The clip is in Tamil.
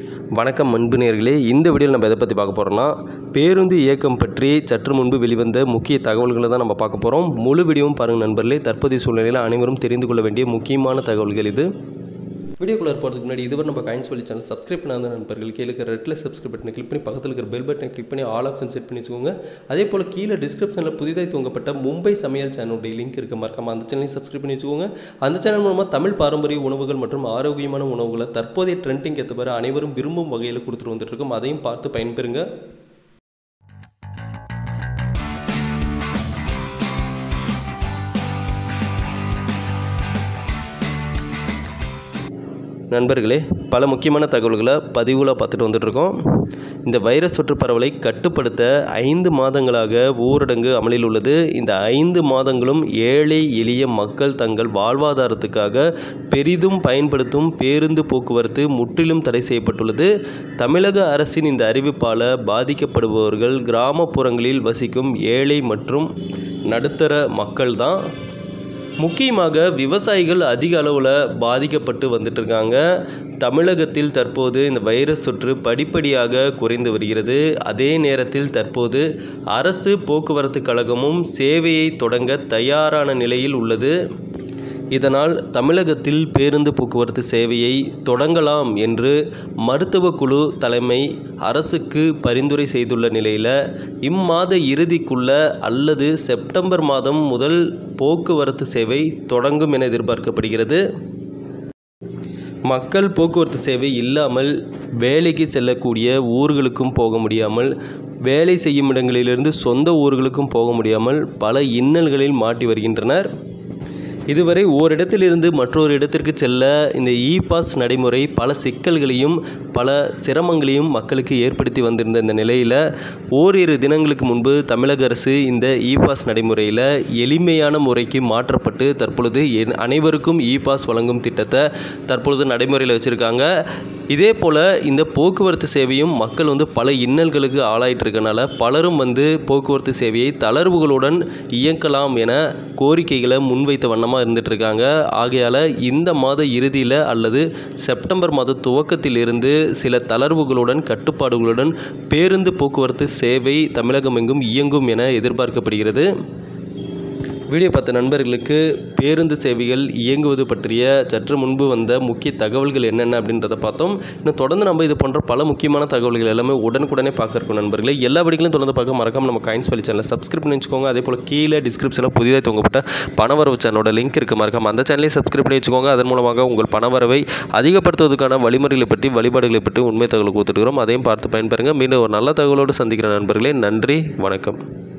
வணக்கம் அன்பு நேயர்களே இந்த வீடியோவில் நம்ம எதை பற்றி பார்க்க போகிறோம்னா பேருந்து இயக்கம் பற்றி சற்று முன்பு வெளிவந்த முக்கிய தகவல்களை தான் நம்ம பார்க்க போகிறோம் முழு வீடியோவும் பாருங்கள் நண்பர்களே தற்போதைய சூழ்நிலையில் அனைவரும் தெரிந்து கொள்ள வேண்டிய முக்கியமான தகவல்கள் இது வீடியோக்குள்ளே போகிறதுக்கு முன்னாடி இதுவரை நம்ம காயின்ஸ் வழி சேனல் சப்ஸ்கிரைப் பண்ணாத நண்பர்கள் கீழே இருக்கிற ரெட்டில் சப்ஸ்கிரைப் பட்டனை கிளிக் பண்ணி பக்கத்தில் இருக்கிற பெல் பட்டனை கிளிக் பண்ணி ஆல் ஆப்ஷன் செட் பண்ணி வச்சுக்கோங்க அதே போல் கீழே டிஸ்கிரிப்ஷனில் புதிதாக துவங்கப்பட்ட மும்பை சமையல் சேனலுடைய லிங்க் இருக்க மறக்காம அந்த சேனலையும் சப்ஸ்கிரைப் பண்ணி வச்சுக்கோங்க அந்த சேனல் மூலமாக தமிழ் பாரம்பரிய உணவுகள் மற்றும் ஆரோக்கியமான உணவுகளை தற்போதைய ட்ரெண்டிங் ஏற்றவாறு அனைவரும் விரும்பும் வகையில் கொடுத்துட்டு வந்துட்டு இருக்கோம் அதையும் பார்த்து பயன்பெறுங்க நண்பர்களே பல முக்கியமான தகவல்களை பதிவுகளை பார்த்துட்டு வந்துட்ருக்கோம் இந்த வைரஸ் தொற்று பரவலை கட்டுப்படுத்த ஐந்து மாதங்களாக ஊரடங்கு அமலில் உள்ளது இந்த ஐந்து மாதங்களும் ஏழை எளிய மக்கள் தங்கள் வாழ்வாதாரத்துக்காக பெரிதும் பயன்படுத்தும் பேருந்து போக்குவரத்து முற்றிலும் தடை செய்யப்பட்டுள்ளது தமிழக அரசின் இந்த அறிவிப்பால் பாதிக்கப்படுபவர்கள் கிராமப்புறங்களில் வசிக்கும் ஏழை மற்றும் நடுத்தர மக்கள்தான் முக்கியமாக விவசாயிகள் அதிக அளவில் பாதிக்கப்பட்டு வந்துட்டு இருக்காங்க தமிழகத்தில் தற்போது இந்த வைரஸ் தொற்று படிப்படியாக குறைந்து வருகிறது அதே நேரத்தில் தற்போது அரசு போக்குவரத்து கழகமும் சேவையை தொடங்க தயாரான நிலையில் உள்ளது இதனால் தமிழகத்தில் பேருந்து போக்குவரத்து சேவையை தொடங்கலாம் என்று மருத்துவ குழு தலைமை அரசுக்கு பரிந்துரை செய்துள்ள நிலையில் இம்மாத இறுதிக்குள்ள அல்லது செப்டம்பர் மாதம் முதல் போக்குவரத்து சேவை தொடங்கும் என எதிர்பார்க்கப்படுகிறது மக்கள் போக்குவரத்து சேவை இல்லாமல் வேலைக்கு செல்லக்கூடிய ஊர்களுக்கும் போக முடியாமல் வேலை செய்யும் இடங்களிலிருந்து சொந்த ஊர்களுக்கும் போக முடியாமல் பல இன்னல்களில் மாட்டி வருகின்றனர் இதுவரை ஓரிடத்திலிருந்து மற்றொரு இடத்திற்கு செல்ல இந்த இ பாஸ் நடைமுறை பல சிக்கல்களையும் பல சிரமங்களையும் மக்களுக்கு ஏற்படுத்தி வந்திருந்த இந்த நிலையில் ஓரிரு தினங்களுக்கு முன்பு தமிழக அரசு இந்த இ பாஸ் நடைமுறையில் எளிமையான முறைக்கு மாற்றப்பட்டு தற்பொழுது என் அனைவருக்கும் இ பாஸ் வழங்கும் திட்டத்தை தற்பொழுது நடைமுறையில் வச்சுருக்காங்க இதே போல் இந்த போக்குவரத்து சேவையும் மக்கள் வந்து பல இன்னல்களுக்கு ஆளாயிட்டு இருக்கனால பலரும் வந்து போக்குவரத்து சேவையை தளர்வுகளுடன் இயக்கலாம் என கோரிக்கைகளை முன்வைத்த வண்ணமாக இருந்துட்டு இருக்காங்க ஆகையால் இந்த மாத இறுதியில் அல்லது செப்டம்பர் மாத துவக்கத்தில் இருந்து சில தளர்வுகளுடன் கட்டுப்பாடுகளுடன் பேருந்து போக்குவரத்து சேவை தமிழகம் எங்கும் இயங்கும் என எதிர்பார்க்கப்படுகிறது வீடியோ பார்த்த நண்பர்களுக்கு பேருந்து சேவைகள் இயங்குவது பற்றிய சற்று முன்பு வந்த முக்கிய தகவல்கள் என்னென்ன அப்படின்றத பார்த்தோம் இன்னும் தொடர்ந்து நம்ம இது போன்ற பல முக்கியமான தகவல்கள் எல்லாமே உடனுக்குடனே பார்க்க இருக்கும் நண்பர்களே எல்லா வீடியோலையும் தொடர்ந்து பார்க்க மறக்காம நம்ம காயின்ஸ் வழி சேனலை சப்ஸ்கிரைப் பண்ணி வச்சுக்கோங்க அதே போல் கீழே டிஸ்கிரிப்ஷனில் புதிதாக தொங்கப்பட்ட பணவரவு சேனலோட லிங்க் இருக்குது மறக்காம அந்த சேனலையும் சப்ஸ்கிரைப் பண்ணி வச்சுக்கோங்க அதன் மூலமாக உங்கள் பணவரவை அதிகப்படுத்துவதற்கான வழிமுறைகளை பற்றி வழிபாடுகளை பற்றி உண்மை தகவல் கொடுத்துருக்கிறோம் அதையும் பார்த்து பயன்பெறுங்க மீண்டும் ஒரு நல்ல தகவலோடு சந்திக்கிற நண்பர்களே நன்றி வணக்கம்